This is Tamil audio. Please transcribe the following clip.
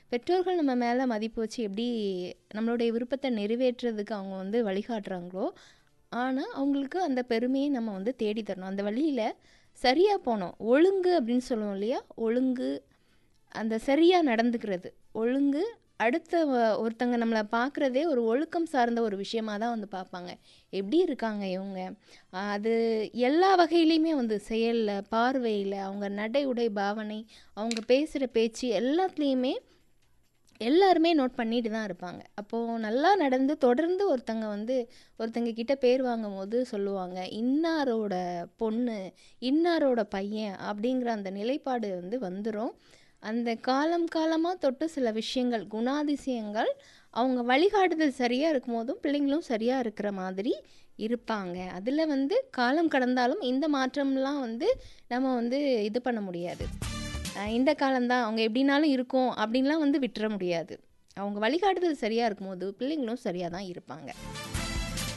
பெற்றோர்கள் நம்ம மேலே மதிப்பு வச்சு எப்படி நம்மளுடைய விருப்பத்தை நிறைவேற்றுறதுக்கு அவங்க வந்து வழிகாட்டுறாங்களோ ஆனால் அவங்களுக்கு அந்த பெருமையை நம்ம வந்து தேடி தரணும் அந்த வழியில் சரியாக போகணும் ஒழுங்கு அப்படின்னு சொல்லுவோம் இல்லையா ஒழுங்கு அந்த சரியாக நடந்துக்கிறது ஒழுங்கு அடுத்த வ- ஒருத்தங்க நம்மளை பார்க்குறதே ஒரு ஒழுக்கம் சார்ந்த ஒரு விஷயமா தான் வந்து பார்ப்பாங்க எப்படி இருக்காங்க இவங்க ஆஹ் அது எல்லா வகையிலையுமே வந்து செயலில் பார்வையில் அவங்க நடை உடை பாவனை அவங்க பேசுகிற பேச்சு எல்லாத்துலேயுமே எல்லாருமே நோட் பண்ணிட்டு தான் இருப்பாங்க அப்போது நல்லா நடந்து தொடர்ந்து ஒருத்தங்க வந்து ஒருத்தங்க கிட்ட பேர் வாங்கும் போது சொல்லுவாங்க இன்னாரோட பொண்ணு இன்னாரோட பையன் அப்படிங்கிற அந்த நிலைப்பாடு வந்து வந்துடும் அந்த காலம் காலமாக தொட்டு சில விஷயங்கள் குணாதிசயங்கள் அவங்க வழிகாட்டுதல் சரியாக இருக்கும் போதும் பிள்ளைங்களும் சரியாக இருக்கிற மாதிரி இருப்பாங்க அதில் வந்து காலம் கடந்தாலும் இந்த மாற்றம்லாம் வந்து நம்ம வந்து இது பண்ண முடியாது அஹ் இந்த காலம்தான் அவங்க எப்படினாலும் இருக்கும் அப்படின்லாம் வந்து விட்டுற முடியாது அவங்க வழிகாட்டுதல் சரியாக இருக்கும்போது பிள்ளைங்களும் சரியாக தான் இருப்பாங்க